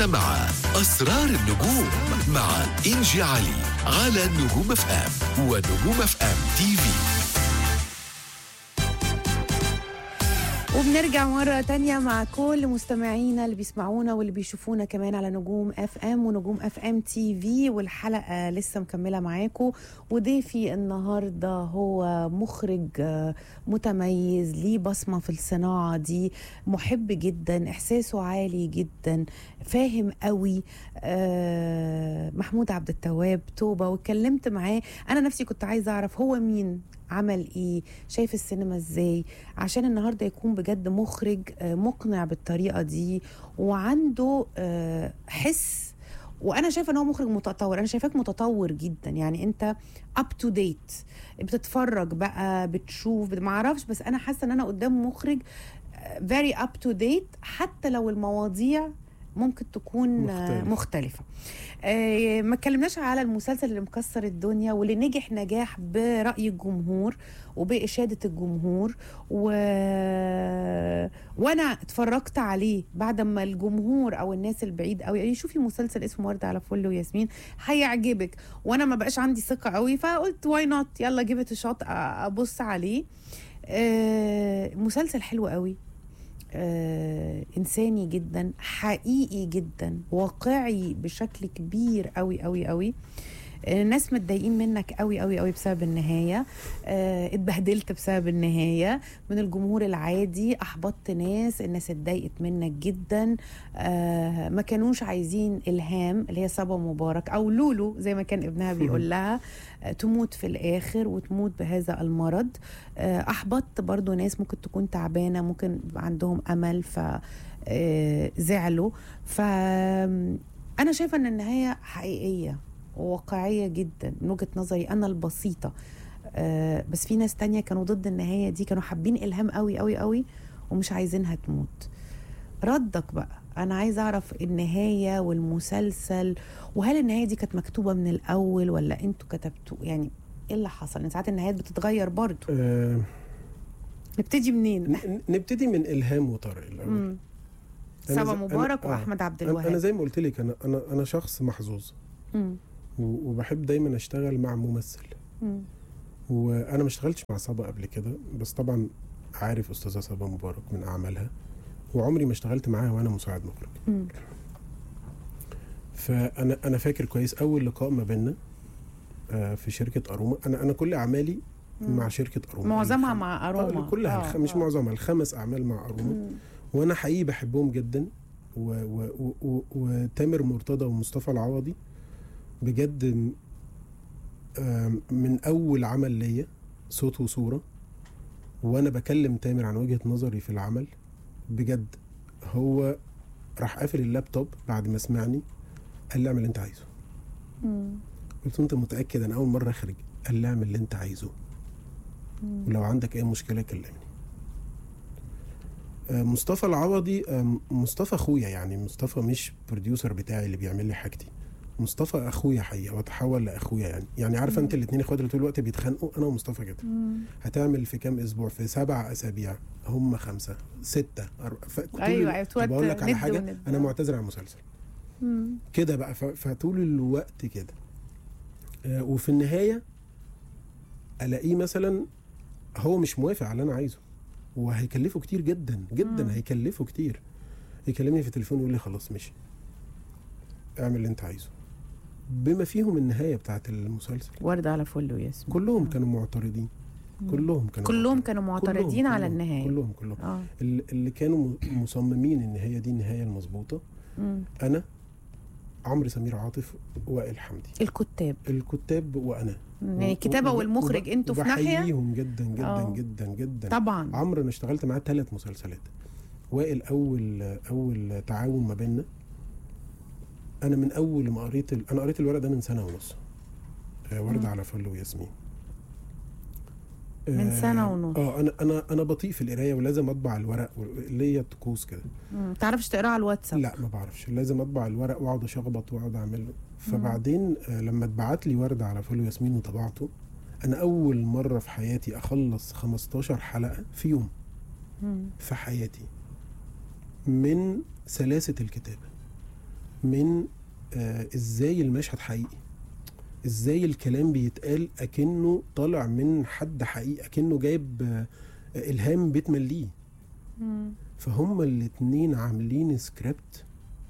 مع أسرار النجوم مع إنجي علي على نجوم اف ام ونجوم اف ام تي في وبنرجع مرة تانية مع كل مستمعينا اللي بيسمعونا واللي بيشوفونا كمان على نجوم اف ام ونجوم اف ام تي في والحلقة لسه مكملة معاكم وضيفي النهاردة هو مخرج آه، متميز ليه بصمة في الصناعة دي محب جدا احساسه عالي جدا فاهم قوي آه، محمود عبد التواب توبة واتكلمت معاه انا نفسي كنت عايزة اعرف هو مين عمل ايه شايف السينما ازاي عشان النهارده يكون بجد مخرج آه، مقنع بالطريقه دي وعنده آه، حس وانا شايفه ان هو مخرج متطور انا شايفاك متطور جدا يعني انت اب تو ديت بتتفرج بقى بتشوف ما اعرفش بس انا حاسه ان انا قدام مخرج فيري اب تو ديت حتى لو المواضيع ممكن تكون آه، مختلف. مختلفه آه، ما اتكلمناش على المسلسل اللي مكسر الدنيا واللي نجح نجاح برأي الجمهور وبإشادة الجمهور و... وانا اتفرجت عليه بعد ما الجمهور او الناس البعيد قوي قالوا لي شوفي مسلسل اسمه ورده على فل وياسمين هيعجبك وانا ما بقاش عندي ثقه قوي فقلت واي نوت يلا جيبت شوت ابص عليه آه مسلسل حلو قوي آه انساني جدا حقيقي جدا واقعي بشكل كبير قوي قوي قوي آه، الناس متضايقين منك قوي قوي قوي بسبب النهايه آه، اتبهدلت بسبب النهايه من الجمهور العادي احبطت ناس الناس اتضايقت منك جدا آه، ما كانوش عايزين الهام اللي هي صبا مبارك او لولو زي ما كان ابنها بيقول لها آه، تموت في الاخر وتموت بهذا المرض آه، احبطت برضو ناس ممكن تكون تعبانه ممكن يبقى عندهم امل ف آه، زعلوا ف انا شايفه ان النهايه حقيقيه وواقعيه جدا من وجهه نظري انا البسيطه آه، بس في ناس تانية كانوا ضد النهايه دي كانوا حابين الهام قوي قوي قوي ومش عايزينها تموت ردك بقى انا عايزه اعرف النهايه والمسلسل وهل النهايه دي كانت مكتوبه من الاول ولا انتوا كتبتوا يعني ايه اللي حصل إن ساعات النهايات بتتغير برضو آه نبتدي منين ن- نبتدي من الهام وطارق الاول مم. أنا سبا زي- أنا- مبارك آه. واحمد عبد أنا- انا الوهاب زي ما قلت لك انا انا انا شخص محظوظ مم. و- وبحب دايما اشتغل مع ممثل مم. وانا ما اشتغلتش مع صبا قبل كده بس طبعا عارف استاذه صبا مبارك من اعمالها وعمري ما اشتغلت معاها وانا مساعد مخرج مم. فانا انا فاكر كويس اول لقاء ما بيننا آه، في شركه اروما انا انا كل اعمالي مم. مع شركه اروما معظمها الخم- مع آه، اروما كلها الخ... مش آه. معظمها الخمس اعمال مع اروما مم. وانا حقيقي بحبهم جدا و... و... و... و... وتامر مرتضى ومصطفى العوضي بجد م- آم، من اول عمل ليا صوت وصوره وانا بكلم تامر عن وجهه نظري في العمل بجد هو راح قافل اللابتوب بعد ما سمعني قال لي اعمل اللي انت عايزه مم. قلت له انت متاكد انا اول مره اخرج قال لي اعمل اللي انت عايزه مم. ولو عندك اي مشكله كلمني آه، مصطفى العوضي آه، مصطفى اخويا يعني مصطفى مش بروديوسر بتاعي اللي بيعمل لي حاجتي مصطفى اخويا حقيقه وتحول لاخويا يعني يعني عارفه انت الاثنين اخوات اللي طول الوقت بيتخانقوا انا ومصطفى كده مم. هتعمل في كام اسبوع في سبع اسابيع هم خمسه سته أربعة ف... طول أيوة، ال- أيوة، طول طب اقول لك على ند حاجه وند. انا معتذر عن المسلسل مم. كده بقى ف... فطول الوقت كده آه، وفي النهايه الاقيه مثلا هو مش موافق على اللي انا عايزه وهيكلفه كتير جدا جدا مم. هيكلفه كتير يكلمني في التليفون يقول لي خلاص ماشي اعمل اللي انت عايزه بما فيهم النهايه بتاعت المسلسل ورده على فل وياسمين كلهم كانوا معترضين كلهم كانوا كلهم كانوا معترضين. معترضين على كلهم- النهايه كلهم كلهم اه ال- اللي كانوا م- مصممين النهايه دي النهايه المظبوطه مم. انا عمرو سمير عاطف وائل حمدي الكتاب الكتاب وانا يعني الكتابه و- و- والمخرج وب- انتوا في ناحيه وبحييهم جدا جدا آه. جدا جدا طبعا عمرو انا اشتغلت معاه ثلاث مسلسلات وائل اول اول تعاون ما بيننا انا من اول ما قريت ال... انا قريت الورق ده من سنه ونص آه، ورده مم. على فل وياسمين من آه، سنة ونص. اه انا انا انا بطيء في القرايه ولازم اطبع الورق ليا طقوس كده مم. تعرفش تقرا على الواتساب لا ما بعرفش لازم اطبع الورق واقعد اشخبط واقعد اعمل فبعدين آه، لما اتبعت لي ورده على فل وياسمين وطبعته انا اول مره في حياتي اخلص 15 حلقه في يوم مم. في حياتي من سلاسه الكتابه من آه ازاي المشهد حقيقي ازاي الكلام بيتقال اكنه طالع من حد حقيقي اكنه جايب آه الهام بيت مليه مم. فهم الاتنين عاملين سكريبت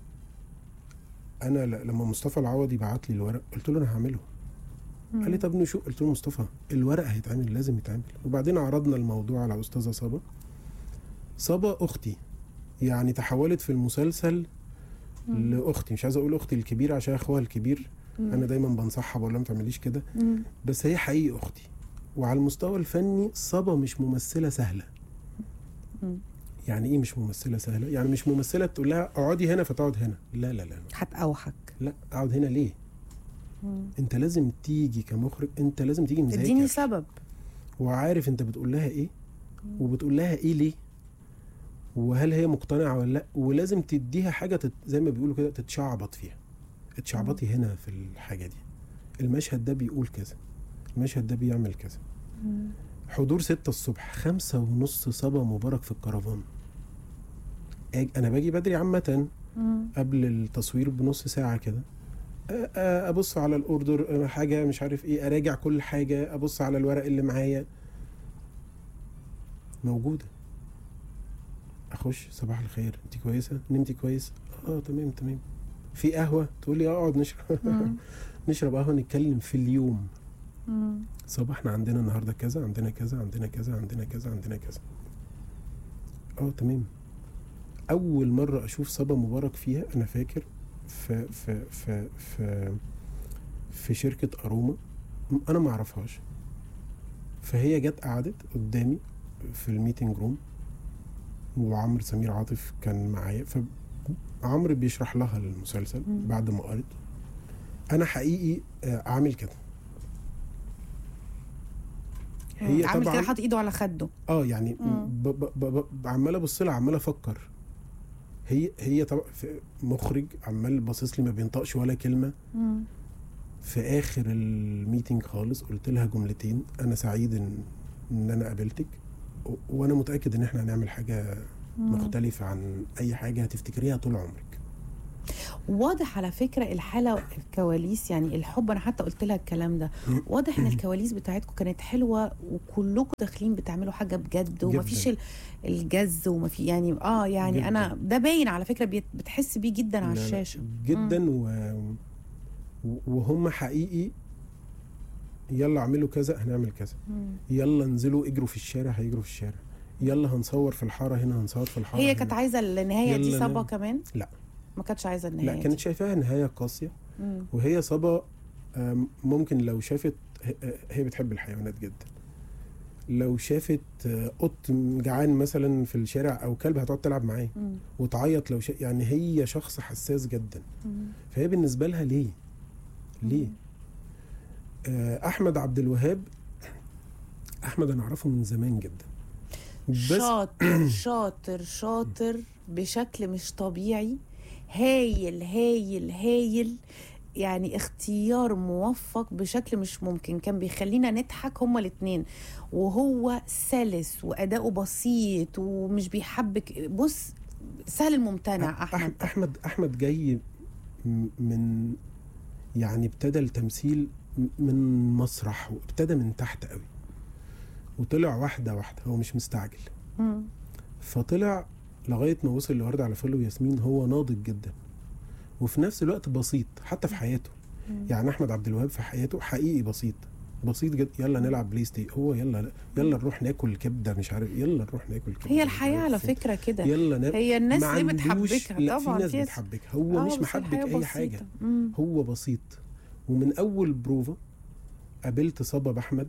انا ل- لما مصطفى العوضي بعت لي الورق قلت له انا هعمله قال لي طب نشوف قلت له مصطفى الورق هيتعمل لازم يتعمل وبعدين عرضنا الموضوع على استاذه صبا صبا اختي يعني تحولت في المسلسل لاختي مش عايز اقول اختي الكبيره عشان اخوها الكبير انا دايما بنصحها بقول لها ما تعمليش كده مم. بس هي حقيقي اختي وعلى المستوى الفني صبا مش ممثله سهله مم. يعني ايه مش ممثله سهله يعني مش ممثله تقول لها اقعدي هنا فتقعد هنا لا لا لا لا, هتأوحك لا اقعد هنا ليه مم. انت لازم تيجي كمخرج انت لازم تيجي مذاكر اديني سبب وعارف انت بتقول لها ايه وبتقول لها ايه ليه وهل هي مقتنعه ولا لا ولازم تديها حاجه تت... زي ما بيقولوا كده تتشعبط فيها اتشعبطي هنا في الحاجه دي المشهد ده بيقول كذا المشهد ده بيعمل كذا حضور ستة الصبح خمسة ونص صبا مبارك في الكرفان أج- انا باجي بدري عامة مم. قبل التصوير بنص ساعة كده أ- أ- ابص على الاوردر أ- حاجة مش عارف ايه اراجع كل حاجة ابص على الورق اللي معايا موجودة اخش صباح الخير انت كويسة نمتي كويس اه تمام تمام في قهوة تقول لي اقعد نشرب مم. نشرب قهوة نتكلم في اليوم مم. صباح احنا عندنا النهارده كذا عندنا كذا عندنا كذا عندنا كذا عندنا كذا اه تمام اول مره اشوف صبا مبارك فيها انا فاكر في في في في في شركه اروما م- انا ما اعرفهاش فهي جت قعدت قدامي في الميتنج روم وعمرو سمير عاطف كان معايا فعمرو بيشرح لها المسلسل مم. بعد ما قرت انا حقيقي آه، عامل كده هي عامل كده طبعا حاطط ايده على خده اه يعني مم. ب- ب- ب- ب- عمال ابص لها عمال افكر هي هي طبعا في- مخرج عمال باصص لي ما بينطقش ولا كلمه مم. في اخر الميتنج خالص قلت لها جملتين انا سعيد ان ان انا قابلتك و- وانا متاكد ان احنا هنعمل حاجه مم. مختلفه عن اي حاجه هتفتكريها طول عمرك واضح على فكره الحاله الكواليس يعني الحب انا حتى قلت لها الكلام ده واضح ان الكواليس بتاعتكم كانت حلوه وكلكم داخلين بتعملوا حاجه بجد ومفيش ال- الجز ومفي يعني اه يعني جداً. انا ده باين على فكره بيت- بتحس بيه جدا على لا، لا، الشاشه جدا و... و- وهم حقيقي يلا اعملوا كذا هنعمل كذا مم. يلا انزلوا اجروا في الشارع هيجروا في الشارع يلا هنصور في الحاره هنا هنصور في الحاره هي هنا. كانت عايزه النهايه دي يلا صبا نعم. كمان لا. ما كانتش عايزه النهايه لا كانت دي. شايفاها نهايه قاسيه مم. وهي صبا آم، ممكن لو شافت ه- هي بتحب الحيوانات جدا لو شافت آه، قط جعان مثلا في الشارع او كلب هتقعد تلعب معاه مم. وتعيط لو شا... يعني هي شخص حساس جدا مم. فهي بالنسبه لها ليه ليه آه، احمد عبد الوهاب احمد انا اعرفه من زمان جدا بس شاطر شاطر شاطر بشكل مش طبيعي هايل هايل هايل يعني اختيار موفق بشكل مش ممكن كان بيخلينا نضحك هما الاتنين وهو سلس واداؤه بسيط ومش بيحبك بص سهل الممتنع احمد أح- احمد احمد جاي م- من يعني ابتدى التمثيل م- من مسرح وابتدى من تحت قوي وطلع واحده واحده هو مش مستعجل مم. فطلع لغايه ما وصل لورد على فل وياسمين هو ناضج جدا وفي نفس الوقت بسيط حتى في حياته مم. يعني احمد عبد الوهاب في حياته حقيقي بسيط بسيط جدا يلا نلعب بلاي ستيشن هو يلا يلا نروح ناكل كبده مش عارف يلا نروح ناكل كبده هي مش الحياه عارف على فين. فكره كده يلا نا... هي الناس ما ليه عندوش- بتحبكها لا طبعا في ناس في- بتحبكها هو آه، مش بس محبك الحياة اي حاجه بسيطة. مم. هو بسيط ومن اول بروفا قابلت صبا باحمد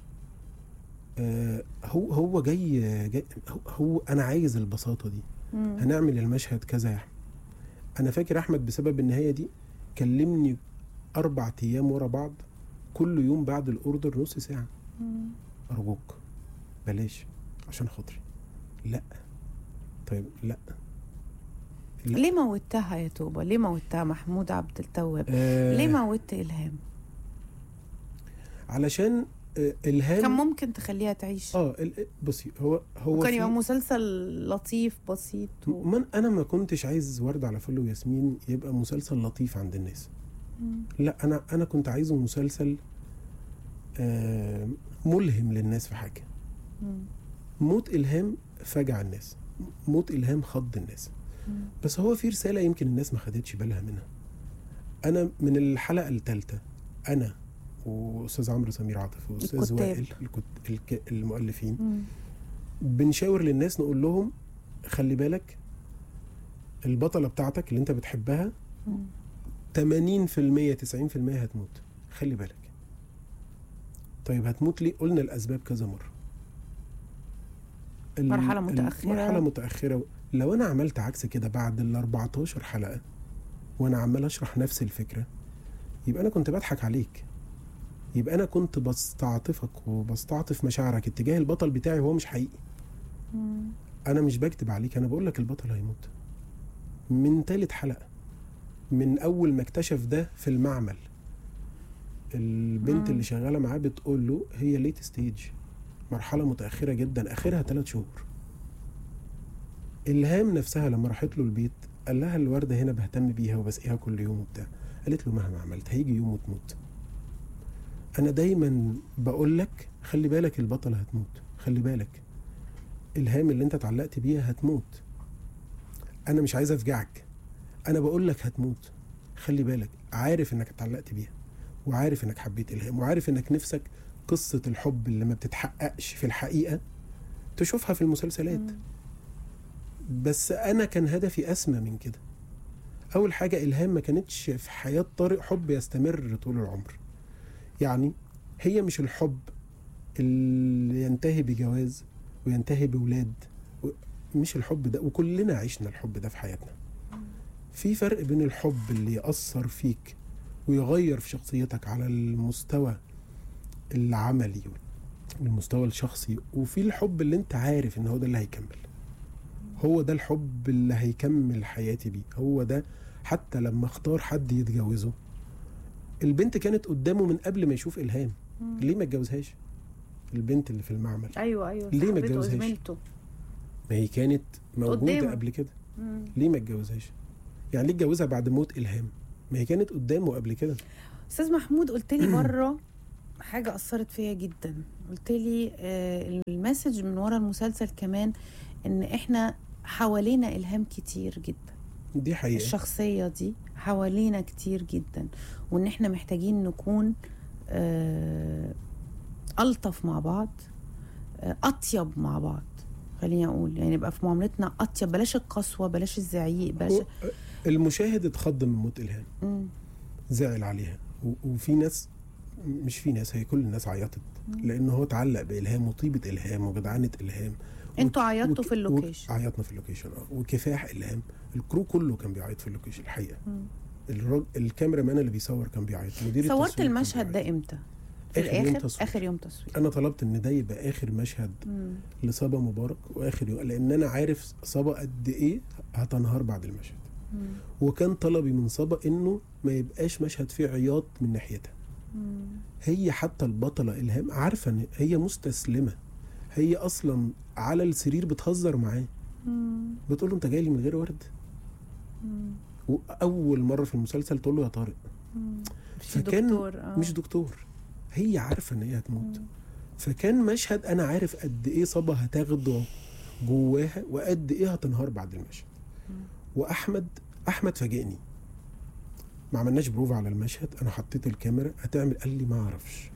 آه هو هو جاي, جاي هو, هو انا عايز البساطه دي مم. هنعمل المشهد كذا يا احمد انا فاكر احمد بسبب النهايه دي كلمني اربع ايام ورا بعض كل يوم بعد الاوردر نص ساعه مم. ارجوك بلاش عشان خاطري لا طيب لا لا. ليه موتها يا توبه ليه موتها محمود عبد التواب آه ليه موت الهام علشان آه، الهام كان ممكن تخليها تعيش اه ال- بصي هو هو وكان في- يبقى مسلسل لطيف بسيط و... من انا ما كنتش عايز ورد على فل وياسمين يبقى مسلسل لطيف عند الناس مم. لا انا انا كنت عايزه مسلسل آه ملهم للناس في حاجه مم. موت الهام فجع الناس موت الهام خض الناس مم. بس هو في رساله يمكن الناس ما خدتش بالها منها انا من الحلقه الثالثه انا واستاذ عمرو سمير عاطف واستاذ الكتاب. وائل الكت... الك... المؤلفين مم. بنشاور للناس نقول لهم خلي بالك البطله بتاعتك اللي انت بتحبها مم. 80% 90% هتموت خلي بالك طيب هتموت ليه قلنا الاسباب كذا مره ال- مرحلة ال- متأخرة. مرحله متاخره لو انا عملت عكس كده بعد ال 14 حلقه وانا عمال اشرح نفس الفكره يبقى انا كنت بضحك عليك يبقى انا كنت بستعطفك وبستعطف مشاعرك اتجاه البطل بتاعي وهو مش حقيقي مم. انا مش بكتب عليك انا بقول لك البطل هيموت من تالت حلقه من اول ما اكتشف ده في المعمل البنت مم. اللي شغاله معاه بتقول له هي ليت ستيج مرحله متاخره جدا اخرها ثلاث شهور الهام نفسها لما راحت له البيت قال لها الورده هنا بهتم بيها وبسقيها كل يوم وبتاع قالت له مهما عملت هيجي يوم وتموت انا دايما بقول لك خلي بالك البطله هتموت خلي بالك الهام اللي انت اتعلقت بيها هتموت انا مش عايز افجعك انا بقول لك هتموت خلي بالك عارف انك اتعلقت بيها وعارف انك حبيت الهام وعارف انك نفسك قصة الحب اللي ما بتتحققش في الحقيقة تشوفها في المسلسلات مم. بس انا كان هدفي اسمى من كده اول حاجة الهام ما كانتش في حياة طارق حب يستمر طول العمر يعني هي مش الحب اللي ينتهي بجواز وينتهي بولاد و- مش الحب ده وكلنا عشنا الحب ده في حياتنا في فرق بين الحب اللي يأثر فيك ويغير في شخصيتك على المستوى العملي والمستوى الشخصي وفي الحب اللي انت عارف ان هو ده اللي هيكمل هو ده الحب اللي هيكمل حياتي بيه هو ده حتى لما اختار حد يتجوزه البنت كانت قدامه من قبل ما يشوف الهام مم. ليه ما اتجوزهاش البنت اللي في المعمل ايوه ايوه ليه ما صاحبته اتجوزهاش؟ وزميلته ما هي كانت موجوده قدامه. قبل كده مم. ليه ما اتجوزهاش يعني ليه اتجوزها بعد موت الهام ما هي كانت قدامه قبل كده استاذ محمود قلت لي مره حاجه اثرت فيا جدا قلت لي آه، المسج من ورا المسلسل كمان ان احنا حوالينا الهام كتير جدا دي حقيقه الشخصيه دي حوالينا كتير جدا وان احنا محتاجين نكون آه، الطف مع بعض آه، اطيب مع بعض خليني اقول يعني يبقى في معاملتنا اطيب بلاش القسوه بلاش الزعيق بلاش و- المشاهد اتخض من موت الهام مم. زعل عليها و- وفي ناس مش في ناس هي كل الناس عيطت لان هو اتعلق بالهام وطيبه الهام وجدعنه الهام انتوا وك- عيطتوا وك- في اللوكيشن. وك- عيطنا في اللوكيشن اه وكفاح الهام الكرو كله كان بيعيط في اللوكيشن الحقيقه مم. الراج... الكاميرا مان اللي بيصور كان بيعيط مدير صورت التصوير كان المشهد بيعيط. ده امتى؟ في آخر يوم الاخر تصوير. اخر يوم تصوير انا طلبت ان ده يبقى اخر مشهد مم. لصبا مبارك واخر يوم لان انا عارف صبا قد ايه هتنهار بعد المشهد مم. وكان طلبي من صبا انه ما يبقاش مشهد فيه عياط من ناحيتها مم. هي حتى البطله الهام عارفه ان هي مستسلمه هي اصلا على السرير بتهزر معاه مم. بتقول له انت جاي لي من غير ورد مم. واول مره في المسلسل تقول له يا طارق مم. مش فكان دكتور آه. مش دكتور هي عارفه ان هي هتموت مم. فكان مشهد انا عارف قد ايه صبا هتاخده جواها وقد ايه هتنهار بعد المشهد مم. واحمد احمد فاجئني ما عملناش بروف على المشهد انا حطيت الكاميرا هتعمل قال لي ما اعرفش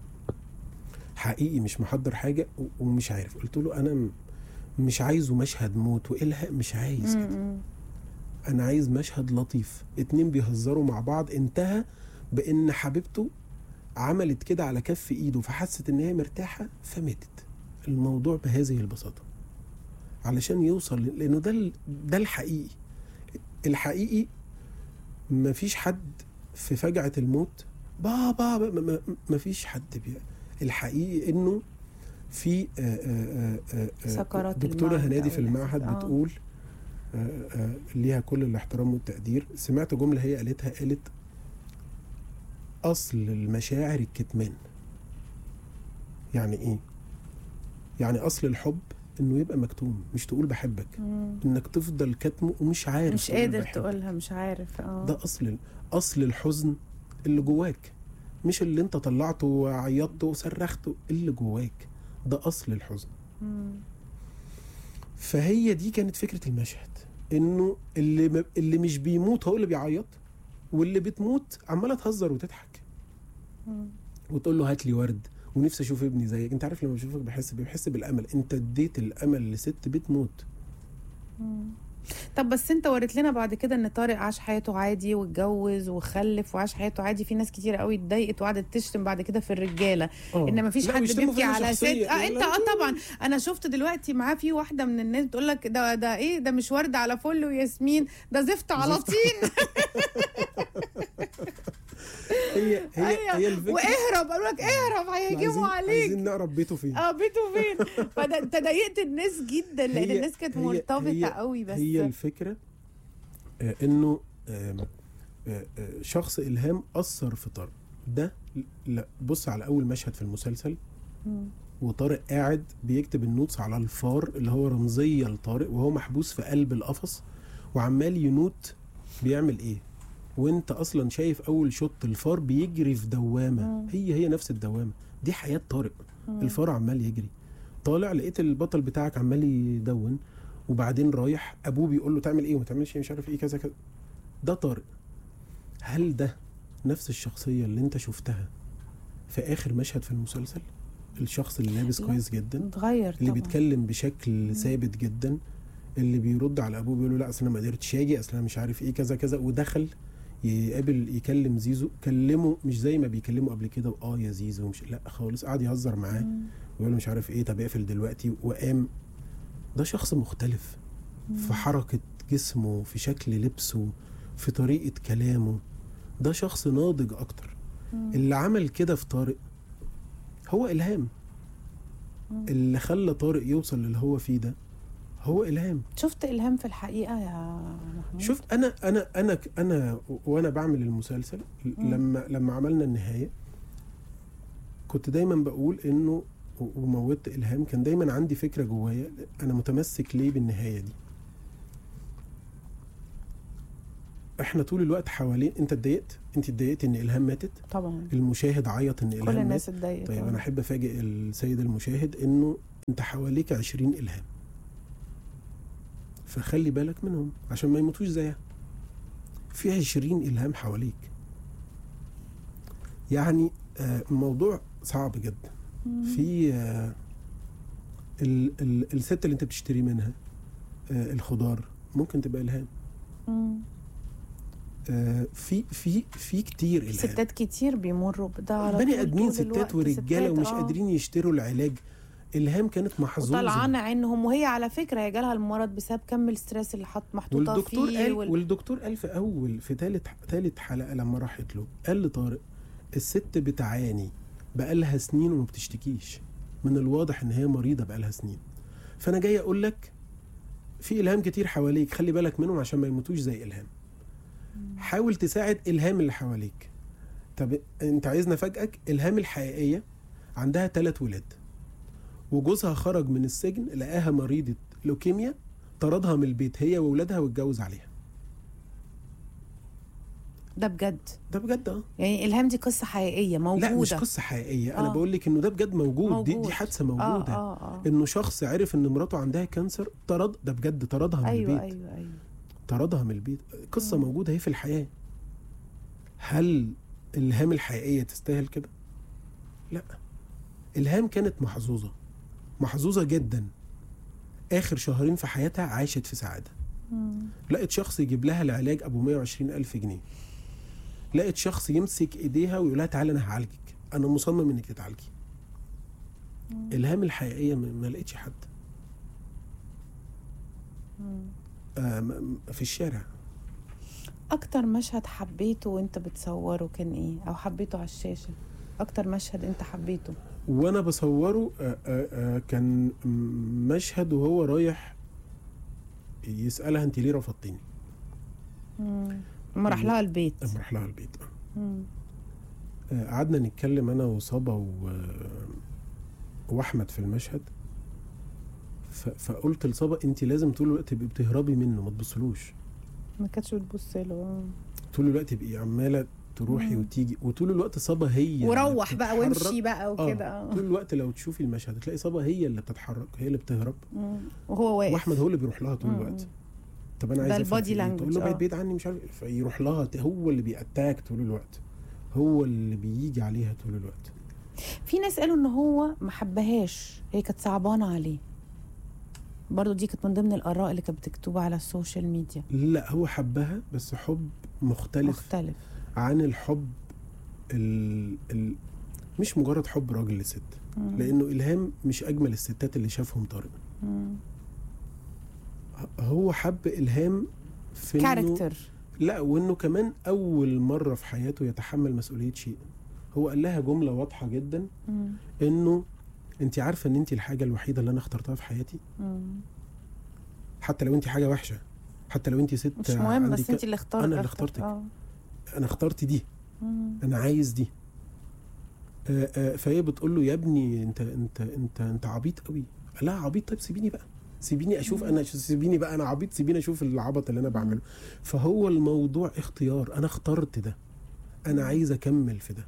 حقيقي مش محضر حاجه و- ومش عارف قلت له انا م- مش عايزه مشهد موت والهاء مش عايز كده مم. انا عايز مشهد لطيف اتنين بيهزروا مع بعض انتهى بان حبيبته عملت كده على كف ايده فحست ان هي مرتاحه فماتت الموضوع بهذه البساطه علشان يوصل ل- لانه ده ال- ده الحقيقي الحقيقي مفيش حد في فجعه الموت بابا ب- م- م- مفيش حد بي الحقيقي انه في آه، آه، آه، آه، سكرات دكتوره الموت هنادي أو في المعهد الإحساس. آه. بتقول آه، آه، ليها كل الاحترام والتقدير سمعت جملة هي قالتها قالت أصل المشاعر الكتمان يعني ايه يعني اصل الحب انه يبقى مكتوم مش تقول بحبك مم. انك تفضل كاتمه ومش عارف مش تقول قادر بحبك. تقولها مش عارف اه ده اصل اصل الحزن اللي جواك مش اللي انت طلعته وعيطته وصرخته اللي جواك ده اصل الحزن مم. فهي دي كانت فكره المشهد انه اللي م... اللي مش بيموت هو اللي بيعيط واللي بتموت عماله تهزر وتضحك مم. وتقول له هات لي ورد ونفسي اشوف ابني زيك انت عارف لما بشوفك بحس بيه؟ بحس بالامل انت اديت الامل لست بتموت مم. طب بس انت وريت لنا بعد كده ان طارق عاش حياته عادي واتجوز وخلف وعاش حياته عادي في ناس كتير قوي اتضايقت وقعدت تشتم بعد كده في الرجاله آه. ان مفيش لا، حد ويشتموا بيبكي فيا على ست شخصية. اه لا، انت لا. اه طبعا انا شفت دلوقتي معاه في واحده من الناس بتقول لك ده ده ايه ده مش ورد على فل وياسمين ده زفت على زفت. طين هي هي أيوة. هي الفكره واهرب قالوا لك اهرب إحنا هيهجموا عايزين- عليك عايزين نعرف بيته فين اه بيته فين فده انت ضايقت الناس جدا لان هي- الناس كانت هي- مرتبطه هي- قوي بس هي الفكره آه، انه آم، آه، آه، شخص الهام اثر في طارق ده لا بص على اول مشهد في المسلسل مم. وطارق قاعد بيكتب النوتس على الفار اللي هو رمزيه لطارق وهو محبوس في قلب القفص وعمال ينوت بيعمل ايه وانت اصلا شايف اول شوت الفار بيجري في دوامه مم. هي هي نفس الدوامه دي حياه طارق مم. الفار عمال يجري طالع لقيت البطل بتاعك عمال يدون وبعدين رايح ابوه بيقول له تعمل ايه وما تعملش إيه، مش عارف ايه كذا كذا ده طارق هل ده نفس الشخصيه اللي انت شفتها في اخر مشهد في المسلسل الشخص اللي لابس لا. كويس جدا اتغير اللي طبعا بيتكلم بشكل ثابت جدا اللي بيرد على ابوه بيقول له لا اصل انا ما قدرتش اجي اصل انا مش عارف ايه كذا كذا ودخل يقابل يكلم زيزو كلمه مش زي ما بيكلمه قبل كده واه يا زيزو مش لا خالص قعد يهزر معاه مم. ويقول له مش عارف ايه طب اقفل دلوقتي وقام ده شخص مختلف في حركة جسمه في شكل لبسه في طريقة كلامه ده شخص ناضج أكتر مم. اللي عمل كده في طارق هو إلهام مم. اللي خلى طارق يوصل للي هو فيه ده هو إلهام شفت الهام في الحقيقه يا محمود شوف أنا أنا أنا أنا وأنا بعمل المسلسل لما لما عملنا النهاية كنت دايما بقول إنه وموت إلهام كان دايما عندي فكرة جوايا أنا متمسك ليه بالنهاية دي احنا طول الوقت حوالين انت اتضايقت انت اتضايقت ان الهام ماتت طبعا المشاهد عيط ان كل الهام مات الناس اتضايقت طيب آه. انا احب افاجئ السيد المشاهد انه انت حواليك 20 الهام فخلي بالك منهم عشان ما يموتوش زيها في 20 الهام حواليك يعني آه، الموضوع صعب جدا مم. في آه، ال- ال- الست اللي انت بتشتري منها آه، الخضار ممكن تبقى الهام مم. آه، في في في كتير في الهام ستات كتير بيمروا بده على بني طول ادمين طول ستات الوقت، ورجاله ستات، ومش آه. قادرين يشتروا العلاج الهام كانت محظوظه وطلعانه عينهم وهي على فكره هي جالها المرض بسبب كم الستريس اللي حط محطوطه والدكتور فيه قال وال... والدكتور قال في اول في ثالث ثالث حلقه لما راحت له قال لطارق الست بتعاني بقالها سنين وما بتشتكيش من الواضح ان هي مريضه بقالها سنين فانا جاي اقول لك في الهام كتير حواليك خلي بالك منهم عشان ما يموتوش زي الهام حاول تساعد الهام اللي حواليك طب انت عايزني افاجئك الهام الحقيقيه عندها ثلاث ولاد وجوزها خرج من السجن لقاها مريضه لوكيميا طردها من البيت هي واولادها واتجوز عليها ده بجد ده بجد اه يعني الهام دي قصه حقيقيه موجوده لا مش قصه حقيقيه انا آه. بقول لك انه ده بجد موجود, دي موجود. دي حادثه اه موجوده اه اه انه شخص عرف ان مراته عندها كانسر طرد ده بجد طردها من ايوه البيت ايوه ايوه طردها من البيت قصه مم. موجوده هي في الحياه هل الهام الحقيقيه تستاهل كده لا الهام كانت محظوظه محظوظه جدا اخر شهرين في حياتها عاشت في سعاده مم. لقت شخص يجيب لها العلاج ابو 120 الف جنيه لقت شخص يمسك ايديها ويقول لها تعالى انا هعالجك انا مصمم انك تتعالجي الهام الحقيقيه ما ما لقيتش حد مم. آه م- م- في الشارع اكتر مشهد حبيته وانت بتصوره كان ايه او حبيته على الشاشه اكتر مشهد انت حبيته وانا بصوره آه آه آه كان م- مشهد وهو رايح يسالها انت ليه رفضتيني مم. لما راح لها البيت لما راح لها البيت مم. آه، قعدنا نتكلم انا وصبا و... واحمد في المشهد ف... فقلت لصبا انت لازم طول الوقت تبقي بتهربي منه ما تبصلوش ما كانتش بتبص له طول الوقت تبقي عماله تروحي مم. وتيجي وطول الوقت صبا هي اللي وروح بقى بتتحرك. وامشي بقى اه وكده طول آه. الوقت لو تشوفي المشهد تلاقي صبا هي اللي بتتحرك هي اللي بتهرب مم. وهو واقف واحمد هو اللي بيروح لها طول مم. الوقت طب انا ده عايز أفهم البادي في إيه؟ تقول له language، بعيد آه. بعيد عني مش عارف إيه. فيروح لها ت- هو اللي بيأتاك طول الوقت هو اللي بيجي عليها طول الوقت في ناس قالوا ان هو ما حبهاش هي كانت صعبانه عليه برضو دي كانت من ضمن الاراء اللي كانت بتكتبها على السوشيال ميديا لا هو حبها بس حب مختلف مختلف عن الحب ال... ال... مش مجرد حب راجل لست مم. لانه الهام مش اجمل الستات اللي شافهم طارق مم. هو حب الهام في إنه- كاركتر لا وانه كمان اول مره في حياته يتحمل مسؤوليه شيء هو قال لها جمله واضحه جدا مم. انه انت عارفه ان انت الحاجه الوحيده اللي انا اخترتها في حياتي مم. حتى لو انت حاجه وحشه حتى لو انت ست مش مهم عندك- بس انت اللي اخترت أنا اللي اخترت- اخترتك. اه انا اخترت دي مم. انا عايز دي آه، آه، فهي بتقول له يا ابني انت انت انت انت عبيط قوي لا عبيط طيب سيبيني بقى سيبيني اشوف انا سيبيني بقى انا عبيط سيبيني اشوف العبط اللي انا بعمله فهو الموضوع اختيار انا اخترت ده انا عايز اكمل في ده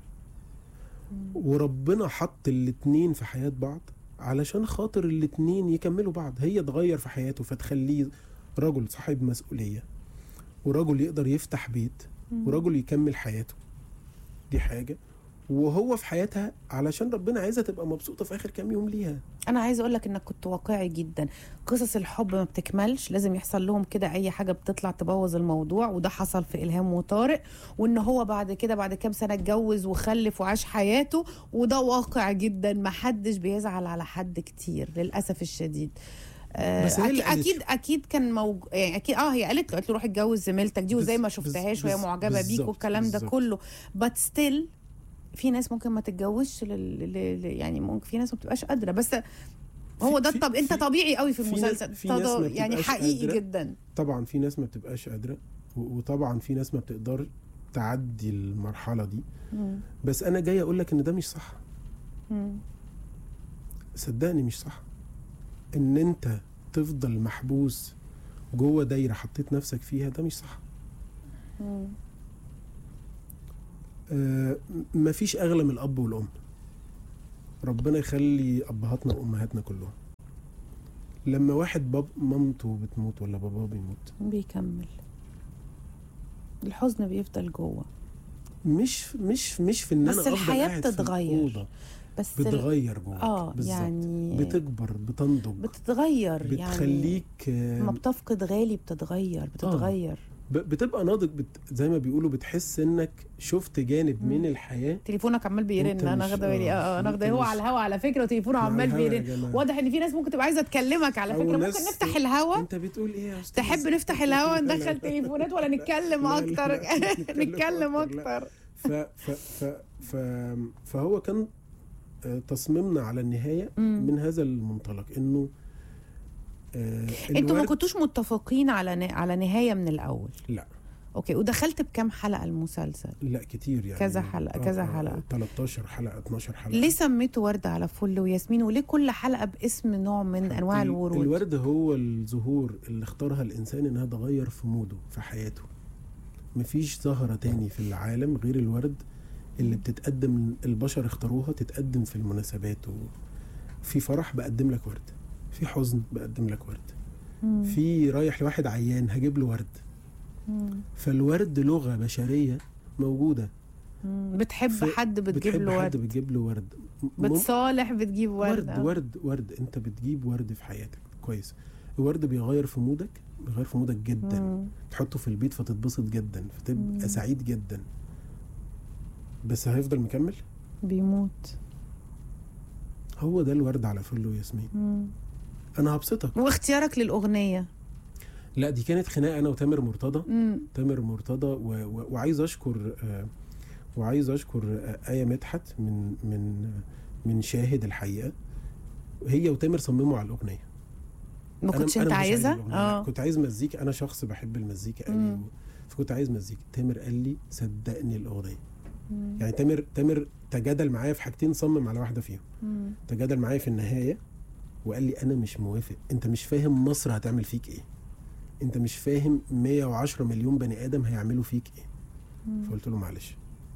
وربنا حط الاتنين في حياة بعض علشان خاطر الاتنين يكملوا بعض هي تغير في حياته فتخليه رجل صاحب مسؤولية ورجل يقدر يفتح بيت ورجل يكمل حياته دي حاجة وهو في حياتها علشان ربنا عايزها تبقى مبسوطة في آخر كام يوم ليها انا عايزه اقول لك انك كنت واقعي جدا قصص الحب ما بتكملش لازم يحصل لهم كده اي حاجه بتطلع تبوظ الموضوع وده حصل في الهام وطارق وان هو بعد كده بعد كام سنه اتجوز وخلف وعاش حياته وده واقع جدا ما حدش بيزعل على حد كتير للاسف الشديد آه، بس هي اللي أكيد, قالت اكيد اكيد كان موج... يعني اكيد اه هي قالت له قالت له روح اتجوز زميلتك دي وزي بز- ما بز- شفتهاش وهي بز- معجبه بيك بالظبط، والكلام ده بالظبط. كله بس ستيل في ناس ممكن ما تتجوزش لل... لل... يعني ممكن في ناس ما بتبقاش قادره بس هو ده في- الطب انت في- طبيعي قوي في في ناس- المسلسل في ناس ما طب- يعني بتبقاش حقيقي قادرة. جدا طبعا في ناس ما بتبقاش قادرة و- وطبعا في ناس ما بتقدر تعدي المرحلة دي مم. بس أنا جاي أقول لك إن ده مش صح مم. صدقني مش صح ان انت تفضل محبوس جوه دايره حطيت نفسك فيها ده مش صح مم. آه مفيش اغلى من الاب والام ربنا يخلي ابهاتنا وامهاتنا كلهم لما واحد باب مامته بتموت ولا باباه بيموت بيكمل الحزن بيفضل جوه مش مش مش في ان بس انا افضل الحياة قاعد في بتتغير. الأوضة. بس ال- بتغير جواك اه بالظبط. يعني بتكبر بتنضج بتتغير يعني بتخليك آه، لما بتفقد غالي بتتغير بتتغير ب- بتبقى ناضج بت... زي ما بيقولوا بتحس انك شفت جانب من الحياه تليفونك عمال بيرن أنت انا مش- واخده بالي آه، اه انا أنت واخده هو مش- على الهوا على فكره وتليفونه على عمال الهوا يا بيرن جماعة. واضح ان في ناس ممكن تبقى عايزه تكلمك على أو فكره ناس- ممكن نفتح الهوا انت بتقول ايه يا استاذ تحب نفتح الهوا لا، لا، ندخل لا. تليفونات ولا نتكلم لا، لا، اكتر لا، نتكلم أكتر، لا. اكتر ف... ف... ف... ف... فهو كان آه، تصميمنا على النهايه مم. من هذا المنطلق انه آه انتوا ما الورد- كنتوش متفقين على ن... على نهايه من الاول لا اوكي ودخلت بكام حلقه المسلسل لا كتير يعني كذا حلقة، كذا حلقة. 13 حلقه 12 حلقه ليه سميته ورده على فل وياسمين وليه كل حلقه باسم نوع من انواع ال- الورود الورد هو الزهور اللي اختارها الانسان انها تغير في موده في حياته مفيش زهرة تاني في العالم غير الورد اللي بتتقدم البشر اختاروها تتقدم في المناسبات و- في فرح بقدم لك ورد في حزن بقدم لك ورد مم. في رايح لواحد عيان هجيب له ورد مم. فالورد لغة بشرية موجودة مم. بتحب في- حد بتجيب بتحب له حد ورد بتجيب له ورد م- بتصالح بتجيب ورد, ورد ورد ورد انت بتجيب ورد في حياتك كويس الورد بيغير في مودك بيغير في مودك جدا مم. تحطه في البيت فتتبسط جدا مم. فتبقى سعيد جدا بس هيفضل مكمل بيموت هو ده الورد على فل وياسمين مم. انا هبسطك واختيارك للاغنيه لا دي كانت خناقه انا وتامر مرتضى مم. تامر مرتضى و... و... وعايز اشكر آه وعايز اشكر آه ايه مدحت من من من شاهد الحقيقه هي وتامر صمموا على الاغنيه ما أنا- كنتش أنا انت مش عايز عايزها الأغنية، لا. اه كنت عايز مزيكا انا شخص بحب المزيكا قوي مم. و... فكنت عايز مزيكا تامر قال لي صدقني الاغنيه مم. يعني تامر تامر تجادل معايا في حاجتين صمم على واحده فيهم مم. تجادل معايا في النهايه وقال لي انا مش موافق انت مش فاهم مصر هتعمل فيك ايه انت مش فاهم 110 مليون بني ادم هيعملوا فيك ايه مم. فقلت له معلش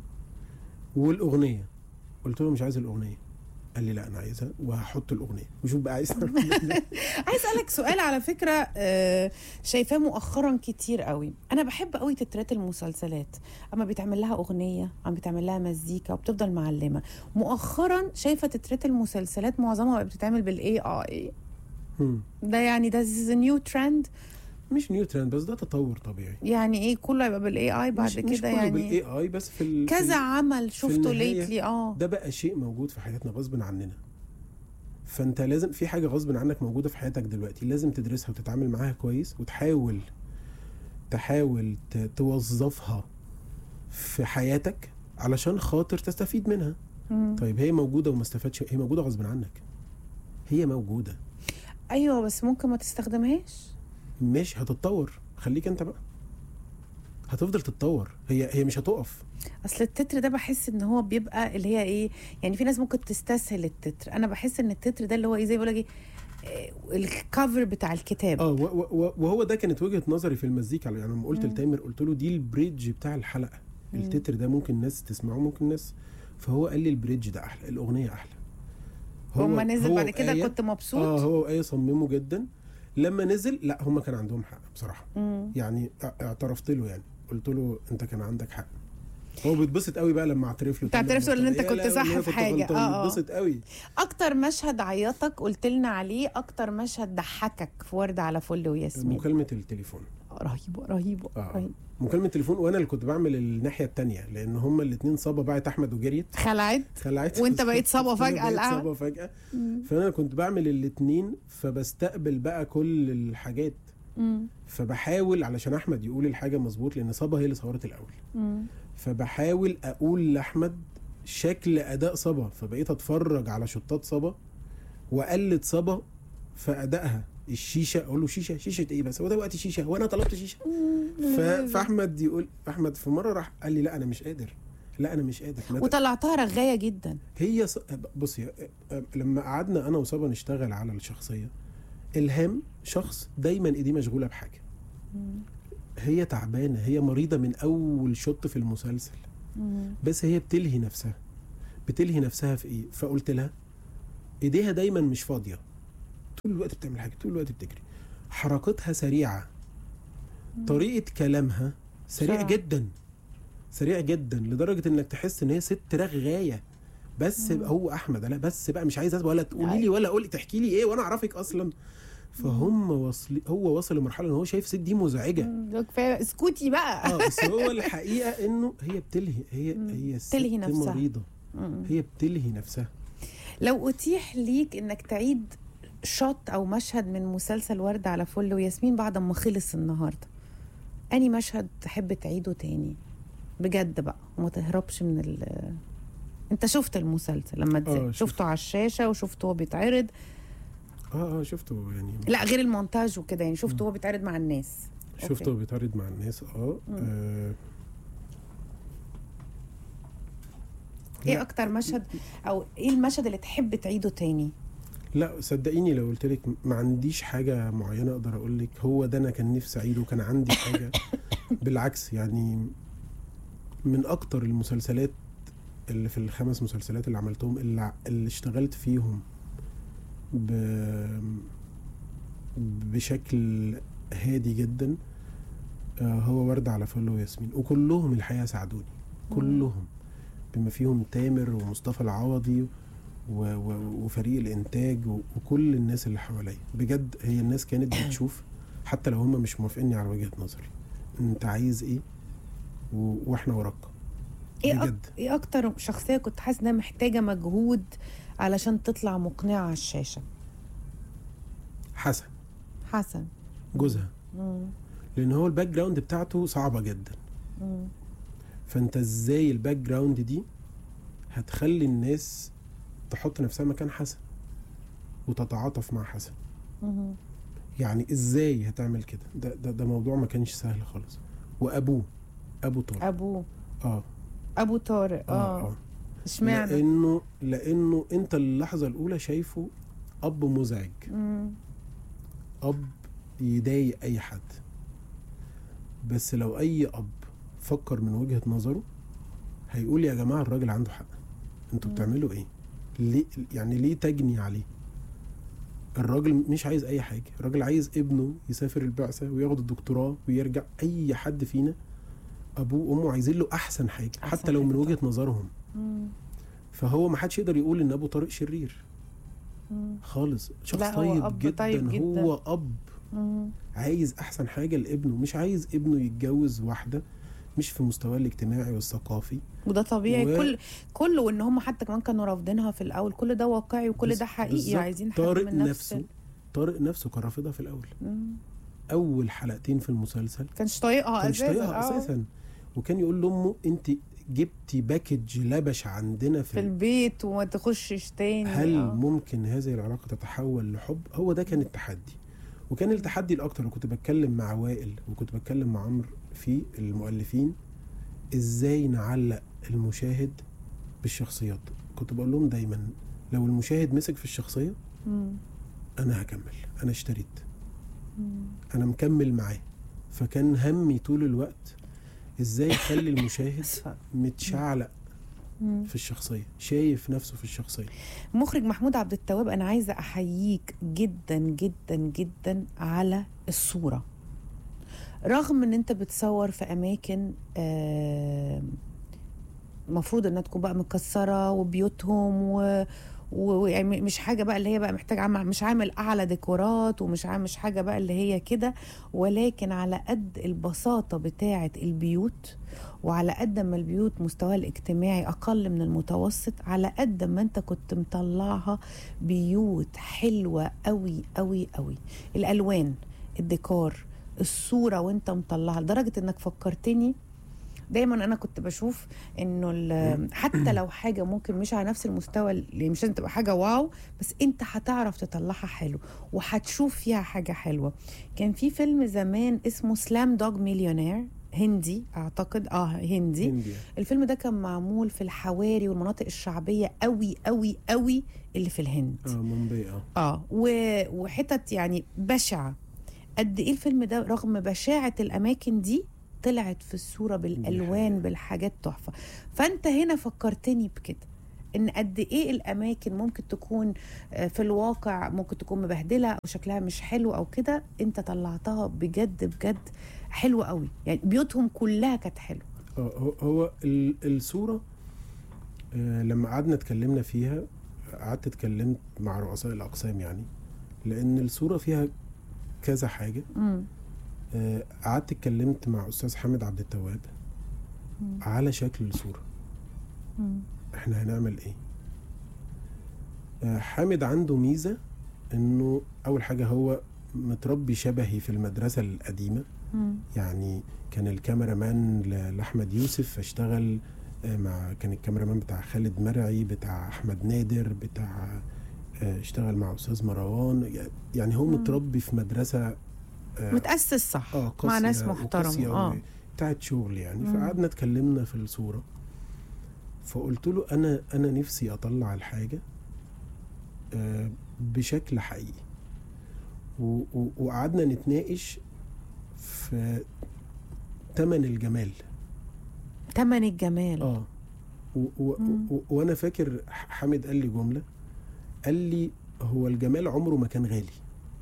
والاغنيه قلت له مش عايز الاغنيه قال لي لا انا عايزها وهحط الاغنيه وشوف بقى عايز عايز اسالك سؤال على فكره آه، شايفاه مؤخرا كتير قوي انا بحب قوي تترات المسلسلات اما بيتعمل لها اغنيه اما بيتعمل لها مزيكا وبتفضل معلمه مؤخرا شايفه تترات المسلسلات معظمها بقت بتتعمل بالاي اي مم. ده يعني ده نيو ترند مش نيو ترند بس ده تطور طبيعي يعني ايه كله يبقى بالاي اي بعد مش مش كده كله يعني بالاي اي بس في ال- في كذا ال- عمل شفته النهاية ليتلي اه ده بقى شيء موجود في حياتنا غصب عننا فانت لازم في حاجه غصب عنك موجوده في حياتك دلوقتي لازم تدرسها وتتعامل معاها كويس وتحاول تحاول ت- توظفها في حياتك علشان خاطر تستفيد منها مم. طيب هي موجوده وما استفادش هي موجوده غصب عنك هي موجوده ايوه بس ممكن ما تستخدمهاش مش هتتطور خليك انت بقى هتفضل تتطور هي هي مش هتقف اصل التتر ده بحس ان هو بيبقى اللي هي ايه يعني في ناس ممكن تستسهل التتر انا بحس ان التتر ده اللي هو ايه زي بيقول لك ايه آه، الكفر بتاع الكتاب اه و- و- و- وهو ده كانت وجهه نظري في المزيكا يعني لما قلت مم. لتامر قلت له دي البريدج بتاع الحلقه التتر ده ممكن ناس تسمعه ممكن ناس فهو قال لي البريدج ده احلى الاغنيه احلى وما نزل هو بعد كده وآية- كنت مبسوط اه هو وايه صمموا جدا لما نزل لا هم كان عندهم حق بصراحه مم. يعني ا- اعترفت له يعني قلت له انت كان عندك حق هو بيتبسط قوي بقى لما اعترف له تعترف له ان انت يا كنت لا، صح وإن أنا في كنت حاجة. غلطان. آه، آه. بيتبسط قوي اكتر مشهد عيطك قلت لنا عليه اكتر مشهد ضحكك في ورده على فل وياسمين مكالمه التليفون رهيب رهيب آه. رهيب مكالمه التليفون وانا اللي كنت بعمل الناحيه التانية لان هما الاثنين صبا باعت احمد وجريت خلعت خلعت وانت بقيت صبا وأنا فجأة بقيت القهوة. صبا فجأة فانا كنت بعمل الاثنين فبستقبل بقى كل الحاجات مم. فبحاول علشان احمد يقول الحاجه مظبوط لان صبا هي اللي صورت الاول مم. فبحاول اقول لاحمد شكل اداء صبا فبقيت اتفرج على شطات صبا واقلد صبا في ادائها الشيشه اقول له شيشه شيشه ايه بس هو ده وقت شيشه وانا طلبت شيشه ف... فاحمد يقول احمد في مره راح قال لي لا انا مش قادر لا انا مش قادر ما ت- وطلعتها رغايه جدا هي ص... بصي لما قعدنا انا وصبا نشتغل على الشخصيه الهام شخص دايما ايديه مشغوله بحاجه هي تعبانه هي مريضه من اول شط في المسلسل مم. بس هي بتلهي نفسها بتلهي نفسها في ايه فقلت لها ايديها دايما مش فاضيه طول الوقت بتعمل حاجه طول الوقت بتجري حركتها سريعه طريقه كلامها سريع صح. جدا سريع جدا لدرجه انك تحس ان هي ست رغايه بس مم. هو احمد لا بس بقى مش عايزه ولا تقولي لي أيوة. ولا قولي تحكي لي ايه وانا اعرفك اصلا فهم وصل هو وصل لمرحله ان هو شايف ست دي مزعجه مم. ده كفايه اسكتي بقى اه بس هو الحقيقه انه هي بتلهي هي مم. هي بتلهي ست نفسها. مريضه مم. هي بتلهي نفسها لو اتيح ليك انك تعيد شوت او مشهد من مسلسل ورده على فل وياسمين بعد ما خلص النهارده اني مشهد تحب تعيده تاني بجد بقى وما تهربش من ال انت شفت المسلسل لما آه، تزل. شفت. شفته على الشاشه وشفته وهو بيتعرض اه اه شفته يعني لا غير المونتاج وكده يعني شفته وهو بيتعرض مع الناس شفته بيتعرض مع الناس اه, آه ايه لا. اكتر مشهد او ايه المشهد اللي تحب تعيده تاني لا صدقيني لو قلت لك ما عنديش حاجه معينه اقدر اقول لك هو ده انا كان نفسي اعيده وكان عندي حاجه بالعكس يعني من اكتر المسلسلات اللي في الخمس مسلسلات اللي عملتهم اللي, اللي اشتغلت فيهم ب بشكل هادي جدا آه، هو ورد على فل وياسمين وكلهم الحقيقه ساعدوني كلهم بما فيهم تامر ومصطفى العوضي و و وفريق الانتاج و وكل الناس اللي حواليا بجد هي الناس كانت بتشوف حتى لو هم مش موافقيني على وجهه نظري انت عايز ايه و... واحنا وراك ايه أك... بجد ايه اكتر شخصيه كنت حاسس انها محتاجه مجهود علشان تطلع مقنعه على الشاشه حسن حسن جوزها مم. لان هو الباك جراوند بتاعته صعبه جدا مم. فانت ازاي الباك جراوند دي هتخلي الناس تحط نفسها مكان حسن وتتعاطف مع حسن مم. يعني ازاي هتعمل كده ده, ده ده موضوع ما كانش سهل خالص وابوه ابو طارق ابوه اه ابو طارق اه اشمعنى لانه لانه انت اللحظه الاولى شايفه اب مزعج مم. اب يضايق اي حد بس لو اي اب فكر من وجهه نظره هيقول يا جماعه الراجل عنده حق انتوا مم. بتعملوا ايه ليه يعني ليه تجني عليه الراجل مش عايز اي حاجه الراجل عايز ابنه يسافر البعثه وياخد الدكتوراه ويرجع اي حد فينا ابوه وامه عايزين له احسن حاجه أحسن حتى لو حاجة من وجهه طبعاً. نظرهم مم. فهو ما حدش يقدر يقول ان ابو طارق شرير مم. خالص شخص لا، هو طيب, أب جدا. طيب جداً. هو اب مم. عايز احسن حاجه لابنه مش عايز ابنه يتجوز واحده مش في مستواه الاجتماعي والثقافي وده طبيعي و- كل كله وان هم حتى كمان كانوا رافضينها في الاول كل ده واقعي وكل بز- ده حقيقي بالظبط. عايزين حد طارق من نفس نفسه طارق نفسه كان رافضها في الاول مم. اول حلقتين في المسلسل كانش طايقها كانش اساسا طايقها آه. اساسا وكان يقول لامه انت جبتي باكج لبش عندنا في, في البيت وما تخشش تاني هل آه. ممكن هذه العلاقه تتحول لحب هو ده كان التحدي وكان التحدي الاكتر وكنت بتكلم مع وائل وكنت بتكلم مع عمرو في المؤلفين ازاي نعلق المشاهد بالشخصيات كنت بقول لهم دايما لو المشاهد مسك في الشخصيه مم. انا هكمل انا اشتريت مم. انا مكمل معاه فكان همي طول الوقت ازاي اخلي المشاهد اسفه متشعلق مم. في الشخصيه شايف نفسه في الشخصيه مخرج محمود عبد التواب انا عايزه احييك جدا جدا جدا على الصوره رغم ان انت بتصور في اماكن المفروض انها تكون بقى مكسره وبيوتهم و ويعني مش حاجه بقى اللي هي بقى محتاج عم مش عامل اعلى ديكورات ومش عامل مش حاجه بقى اللي هي كده ولكن على قد البساطه بتاعه البيوت وعلى قد ما البيوت مستواها الاجتماعي اقل من المتوسط على قد ما انت كنت مطلعها بيوت حلوه قوي قوي قوي الالوان الديكور الصوره وانت مطلعها لدرجه انك فكرتني دايما انا كنت بشوف انه ال- حتى لو حاجه ممكن مش على نفس المستوى اللي مش لازم تبقى حاجه واو بس انت هتعرف تطلعها حلو وهتشوف فيها حاجه حلوه كان في فيلم زمان اسمه سلام دوج مليونير هندي اعتقد اه هندي هندي الفيلم ده كان معمول في الحواري والمناطق الشعبيه قوي قوي قوي اللي في الهند اه مومباي اه اه و- وحتت يعني بشعه قد ايه الفيلم ده رغم بشاعه الاماكن دي طلعت في الصوره بالالوان حقيقة. بالحاجات تحفه فانت هنا فكرتني بكده ان قد ايه الاماكن ممكن تكون آه، في الواقع ممكن تكون مبهدله او شكلها مش حلو او كده انت طلعتها بجد بجد حلوه قوي يعني بيوتهم كلها كانت حلوه اه هو, هو ال- الصوره آه لما قعدنا اتكلمنا فيها قعدت اتكلمت مع رؤساء الاقسام يعني لان الصوره فيها كذا حاجه امم آه، قعدت اتكلمت مع استاذ حامد عبد التواب مم. على شكل الصوره مم. احنا هنعمل ايه آه، حامد عنده ميزه انه اول حاجه هو متربي شبهي في المدرسه القديمه مم. يعني كان الكاميرا مان ل- لاحمد يوسف فاشتغل آه، مع كان الكاميرا مان بتاع خالد مرعي بتاع احمد نادر بتاع آه، اشتغل مع استاذ مروان يعني هو مم. متربي في مدرسه آه، متاسس صح اه قاسية مع ناس وقاسية محترمه اه و- بتاعت شغل يعني مم. فقعدنا اتكلمنا في الصورة فقلت له انا انا نفسي اطلع الحاجة آه، بشكل حقيقي و- و- وقعدنا نتناقش في تمن الجمال تمن الجمال اه و و مم. و وانا فاكر ح- حامد قال لي جملة قال لي هو الجمال عمره ما كان غالي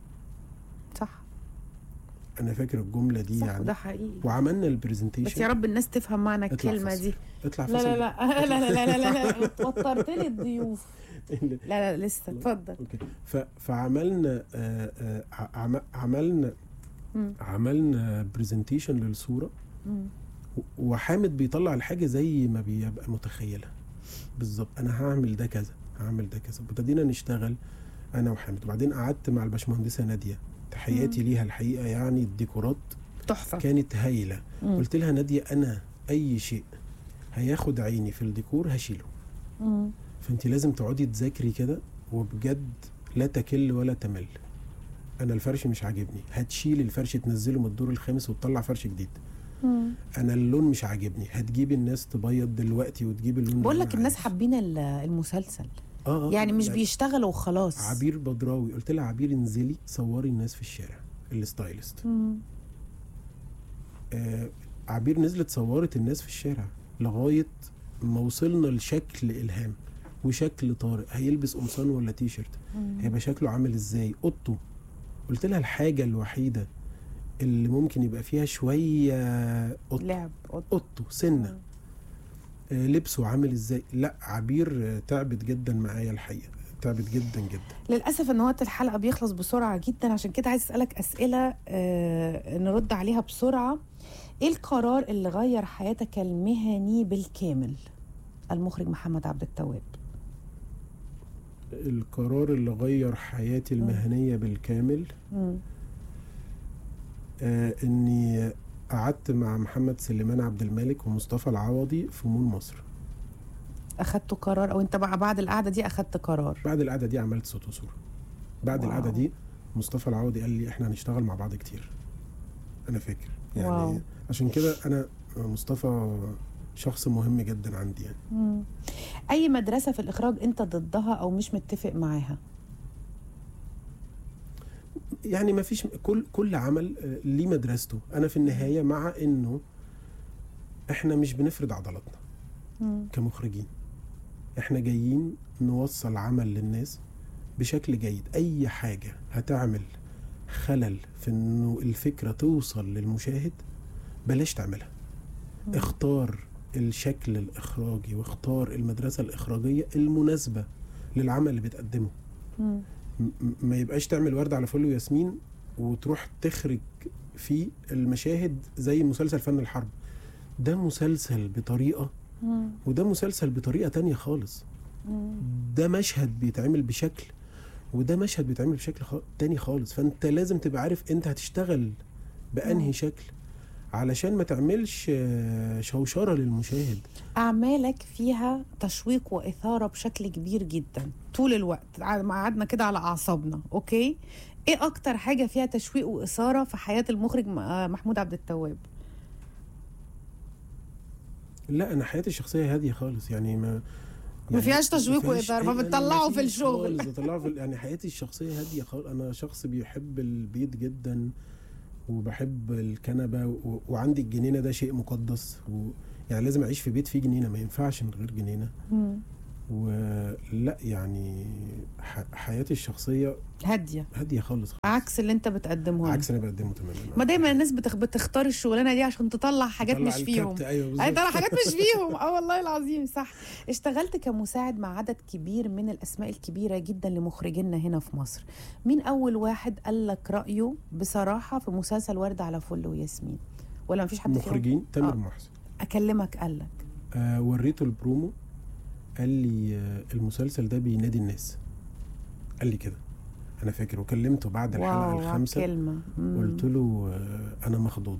صح انا فاكر الجملة دي صح يعني وده حقيقي وعملنا البرزنتيشن بس يا رب الناس تفهم معنى اطلع الكلمه فاصل. دي اطلع لا فاصل. لا لا لا لا لا لا لا وترت لي الضيوف لا لا لسه اتفضل اوكي ف... فعملنا آه، آه، عم... عملنا مم. عملنا برزنتيشن للصوره مم. و- وحامد بيطلع الحاجه زي ما بيبقى متخيلها بالظبط انا هعمل ده كذا هعمل ده كذا ابتدينا نشتغل انا وحامد وبعدين قعدت مع الباشمهندسه ناديه تحياتي ليها الحقيقه يعني الديكورات تحفه كانت هايله مم. قلت لها ناديه انا اي شيء هياخد عيني في الديكور هشيله مم. فانت لازم تقعدي تذاكري كده وبجد لا تكل ولا تمل انا الفرش مش عاجبني هتشيل الفرش تنزله من الدور الخامس وتطلع فرش جديد انا اللون مش عاجبني هتجيب الناس تبيض دلوقتي وتجيب اللون بقول اللي لك أنا الناس عايزه. حابين ال- المسلسل اه آه، يعني مش بيشتغلوا وخلاص عبير بدراوي قلت لها عبير انزلي صوري الناس في الشارع الستايلست مم. آه عبير نزلت صورت الناس في الشارع لغايه ما وصلنا لشكل الهام وشكل طارق هيلبس قمصان ولا تي شيرت هيبقى شكله عامل ازاي اوضته قلت لها الحاجه الوحيده اللي ممكن يبقى فيها شويه قط لعب قط. اوضته سنه آه لبسه عامل ازاي لا عبير آه، تعبت جدا معايا الحقيقه تعبت جدا جدا للاسف ان وقت الحلقه بيخلص بسرعه جدا عشان كده عايز اسالك اسئله آه نرد عليها بسرعه ايه القرار اللي غير حياتك المهني بالكامل المخرج محمد عبد التواب القرار اللي غير حياتي المهنيه بالكامل مم. آه اني قعدت مع محمد سليمان عبد الملك ومصطفى العوضي في مول مصر اخدتوا قرار او انت بقى بعد القعده دي اخدت قرار بعد القعده دي عملت صوت وصوره بعد واو. القعده دي مصطفى العوضي قال لي احنا هنشتغل مع بعض كتير انا فاكر يعني واو. عشان كده انا مصطفى شخص مهم جدا عندي يعني مم. اي مدرسه في الاخراج انت ضدها او مش متفق معاها يعني ما فيش كل كل عمل آه، ليه مدرسته انا في النهايه مع انه احنا مش بنفرض عضلاتنا مم. كمخرجين احنا جايين نوصل عمل للناس بشكل جيد اي حاجه هتعمل خلل في انه الفكره توصل للمشاهد بلاش تعملها اختار الشكل الاخراجي واختار المدرسه الاخراجيه المناسبه للعمل اللي بتقدمه مم. م- م- ما يبقاش تعمل ورد على فل وياسمين وتروح تخرج فيه المشاهد زي مسلسل فن الحرب ده مسلسل بطريقه مم. وده مسلسل بطريقه تانية خالص مم. ده مشهد بيتعمل بشكل وده مشهد بيتعمل بشكل خ... تاني خالص فانت لازم تبقى عارف انت هتشتغل بانهي مم. شكل علشان ما تعملش آه، شوشره للمشاهد أعمالك فيها تشويق وإثارة بشكل كبير جدا طول الوقت ع- ما قعدنا كده على أعصابنا أوكي إيه أكتر حاجة فيها تشويق وإثارة في حياة المخرج م- آه محمود عبد التواب لا انا حياتي الشخصيه هاديه خالص يعني ما ما فيهاش تشويق فيهاش- وإثارة، ما أنا بتطلعه في فيش الشغل. خالص، بطلعه في ال- يعني حياتي الشخصيه هاديه خالص انا شخص بيحب البيت جدا وبحب الكنبه و... وعندي الجنينه ده شيء مقدس و... يعني لازم اعيش في بيت فيه جنينه ما ينفعش من غير جنينه مم. ولا يعني ح... حياتي الشخصيه هادية هاديه خالص, خالص. عكس اللي أنت بتقدمه لنا. عكس اللي بقدمه تماما ما دايما الناس بتخ... بتختار الشغلانة دي عشان تطلع حاجات طلع مش فيهم الكبت، ايوه اي بالظبط. طلع حاجات مش فيهم اه والله العظيم صح اشتغلت كمساعد مع عدد كبير من الاسماء الكبيره جدا لمخرجينا هنا في مصر مين اول واحد قال لك رايه بصراحه في مسلسل ورد على فل وياسمين ولا مفيش حد فيهم مخرجين تامر آه. محسن اكلمك قال لك آه وريته البرومو قال لي آه المسلسل ده بينادي الناس قال لي كده انا فاكر وكلمته بعد الحلقه واو الخامسه كلمه مم. قلت له آه انا مخضوض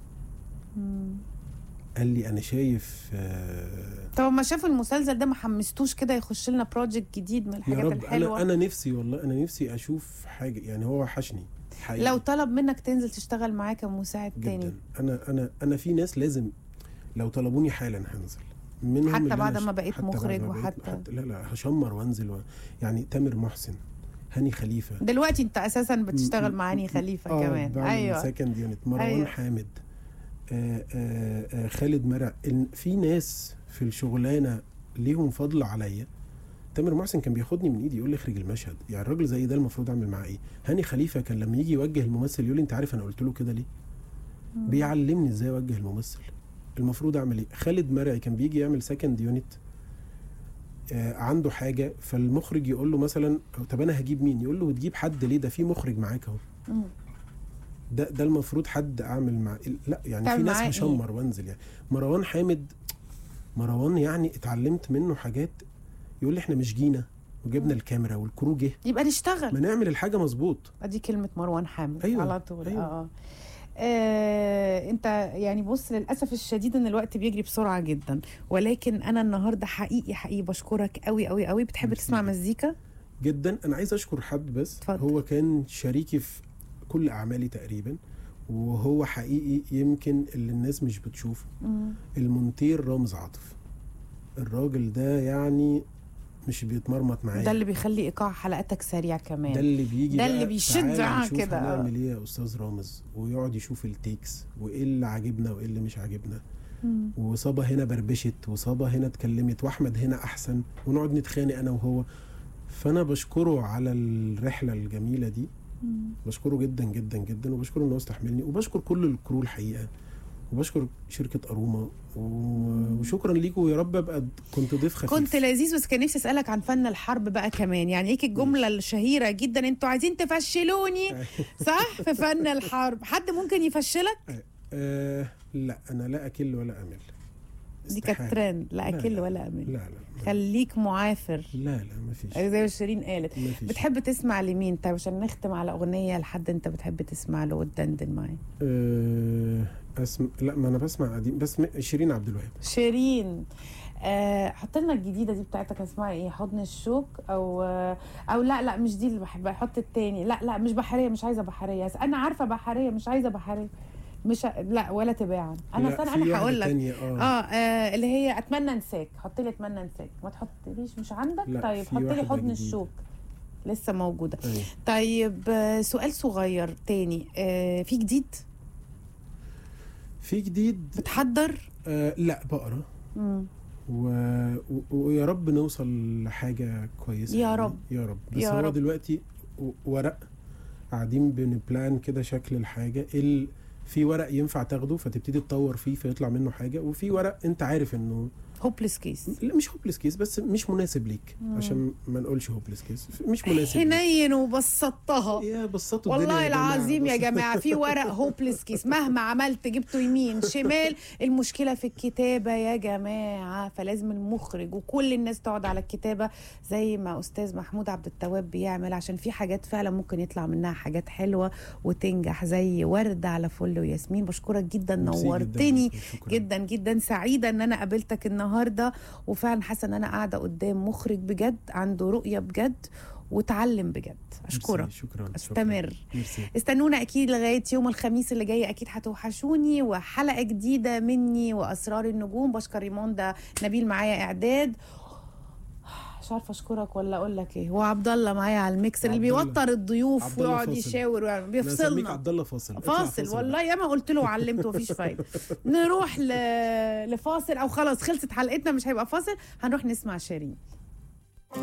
مم. قال لي انا شايف آه طب ما شافوا المسلسل ده ما حمستوش كده يخش لنا بروجكت جديد من يا الحاجات رب الحلوه انا انا نفسي والله انا نفسي اشوف حاجه يعني هو وحشني حقيقي لو طلب منك تنزل تشتغل معاه كمساعد تاني جدا انا انا انا في ناس لازم لو طلبوني حالا هنزل منهم حتى اللي بعد أنا ما ش- بقيت حتى بعد مخرج ما بقيت- وحتى- حتى لا لا هشمر وانزل و... يعني تامر محسن هاني خليفه دلوقتي انت اساسا بتشتغل م- مع هاني م- خليفه آه كمان بعمل ايوه سكند يونت مروان أيوة. أيوة. حامد آه آه آه خالد مرع إن في ناس في الشغلانه ليهم فضل عليا تامر محسن كان بياخدني من ايدي يقول لي اخرج المشهد يعني الراجل زي ده المفروض اعمل معاه ايه هاني خليفه كان لما يجي يوجه الممثل يقول لي انت عارف انا قلت له كده ليه بيعلمني ازاي اوجه الممثل المفروض اعمل ايه خالد مرعي كان بيجي يعمل سكند يونت آه عنده حاجه فالمخرج يقول له مثلا طب انا هجيب مين يقول له وتجيب حد ليه ده في مخرج معاك اهو مم. ده ده المفروض حد اعمل مع لا يعني تعمل في ناس معاه إيه؟ هشمر وانزل يعني مروان حامد مروان يعني اتعلمت منه حاجات يقول لي احنا مش جينا وجبنا الكاميرا والكرو جه يبقى نشتغل ما نعمل الحاجه مظبوط ادي كلمه مروان حامد أيوة، على طول أيوة. آه. آه انت يعني بص للاسف الشديد ان الوقت بيجري بسرعه جدا ولكن انا النهارده حقيقي حقيقي بشكرك قوي قوي قوي بتحب ميرسي تسمع جدا. مزيكا جدا انا عايز اشكر حد بس اتفضل. هو كان شريكي في كل اعمالي تقريبا وهو حقيقي يمكن اللي الناس مش بتشوفه مم. المونتير رامز عاطف الراجل ده يعني مش بيتمرمط معايا ده اللي بيخلي ايقاع حلقاتك سريع كمان ده اللي بيجي ده بقى اللي بيشد تعالى معاه نشوف كده. هنعمل ايه يا استاذ رامز ويقعد يشوف التيكس وايه اللي عاجبنا وايه اللي مش عاجبنا مم. وصابة هنا بربشت وصابة هنا اتكلمت واحمد هنا احسن ونقعد نتخانق انا وهو فانا بشكره على الرحله الجميله دي مم. بشكره جدا جدا جدا وبشكره ان هو استحملني وبشكر كل الكرو الحقيقه وبشكر شركه اروما و- وشكرا ليكم ويا رب ابقى كنت ضيف خفيف كنت لذيذ بس كان نفسي اسالك عن فن الحرب بقى كمان يعني ايه الجمله الشهيره جدا انتوا عايزين تفشلوني صح في فن الحرب حد ممكن يفشلك آه لا انا لا اكل ولا امل دي كانت استحالة. ترند لا لا، اكل لا. ولا امل لا لا خليك معافر لا لا ما فيش زي ما شيرين قالت ما فيش بتحب تسمع لمين طيب عشان نختم على اغنيه لحد انت بتحب تسمع له وتدندن معاه آه أسم... لا ما انا بسمع قديم بس م... شيرين عبد الوهاب شيرين آه حط لنا الجديده دي بتاعتك اسمها ايه حضن الشوك او آه او لا لا مش دي اللي بحبها حط التاني لا لا مش بحريه مش عايزه بحريه انا عارفه بحريه مش عايزه بحريه مش ه- لا ولا تباعا انا لا، استنى في انا واحدة هقول لك تانية، اه, اه, آه اللي هي اتمنى انساك حط لي اتمنى انساك ما تحطليش مش عندك لا، طيب في حط لي واحدة حضن جديدة. الشوك لسه موجوده أيوة. طيب آه سؤال صغير تاني آه في جديد في جديد بتحضر آه لا بقرا مم. و... و... ويا رب نوصل لحاجه كويسه يا يعني. رب. يا رب بس يا هو رب. دلوقتي و- ورق قاعدين بنبلان كده شكل الحاجه ال... في ورق ينفع تاخده فتبتدي تطور فيه فيطلع منه حاجه وفي ورق انت عارف انه هوبليس كيس لا مش هوبليس كيس بس مش مناسب ليك عشان ما نقولش هوبليس كيس مش مناسب ليك. حنين وبسطتها يا بسطوا الدنيا والله يا جماعة، العظيم يا بس- جماعه في ورق هوبليس كيس مهما عملت جبته يمين شمال المشكله في الكتابه يا جماعه فلازم المخرج وكل الناس تقعد على الكتابه زي ما استاذ محمود عبد التواب بيعمل عشان في حاجات فعلا ممكن يطلع منها حاجات حلوه وتنجح زي ورده على فل وياسمين بشكرك جدا ميرسي جداً نورتني ليكم، شكراً. جدا جدا سعيده ان انا قابلتك النهارده وفعلا حاسه ان انا قاعده قدام مخرج بجد عنده رؤيه بجد وتعلم بجد اشكرك ميرسي، شكرا استمر. شكراً. ميرسي استنونا اكيد لغايه يوم الخميس اللي جاي اكيد هتوحشوني وحلقه جديده مني واسرار النجوم بشكر ريموندا نبيل معايا اعداد مش عارفه اشكرك ولا اقول لك ايه وعبد الله معايا على الميكس اللي عبد الله. بيوتر الضيوف عبد الله ويقعد فاصل. يشاور ويعمل- أنا هسميك بيفصلنا عبد الله فاصل اطلع فاصل بقى. والله ياما قلت له وعلمته مفيش فايده نروح ل... لفاصل او خلاص خلصت حلقتنا مش هيبقى فاصل هنروح نسمع شيرين